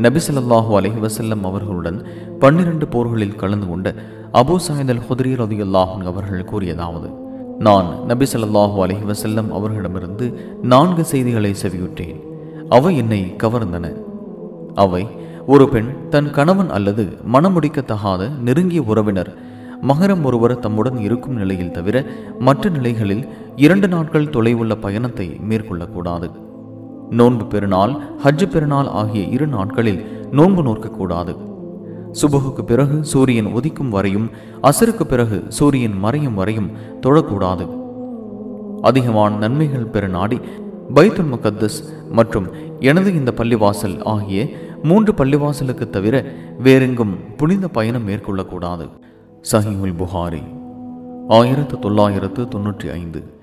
நபி ஸல்லல்லாஹு அலைஹி வஸல்லம் அவர்களுடன் பன்னிரண்டு போர்களில் கலந்து கொண்ட அபூ சாயித் அல் ஹுத்ரி ரலியல்லாஹு அவர்கள் கூறியதாவது நான் நபி ஸல்லல்லாஹு அலைஹி வஸல்லம் அவர்களிடமிருந்து நான்கு செய்திகளை செவியுற்றேன் அவை என்னை கவர்ந்தன அவை ஒரு பெண் தன் கணவன் அல்லது மணமுடிக்கத்தகாத நெருங்கிய உறவினர் மகரம் ஒருவர் தம்முடன் இருக்கும் நிலையில் தவிர மற்ற நிலைகளில் இரண்டு நாட்கள் தொலைவுள்ள பயணத்தை மேற்கொள்ளக்கூடாது நோன்பு பெருநாள் ஹஜ் பெருநாள் ஆகிய இரு நாட்களில் நோன்பு நோக்கக்கூடாது சுபகுக்கு பிறகு சூரியன் உதிக்கும் வரையும் அசருக்கு பிறகு சூரியன் மறையும் வரையும் தொழக்கூடாது அதிகமான நன்மைகள் பெற நாடி பைத்துல் முகத்தஸ் மற்றும் எனது இந்த பள்ளிவாசல் ஆகிய மூன்று பள்ளிவாசலுக்கு தவிர வேறெங்கும் புனித பயணம் மேற்கொள்ளக்கூடாது சஹீஹுல் புகாரி ஆயிரத்து தொள்ளாயிரத்து தொன்னூற்றி ஐந்து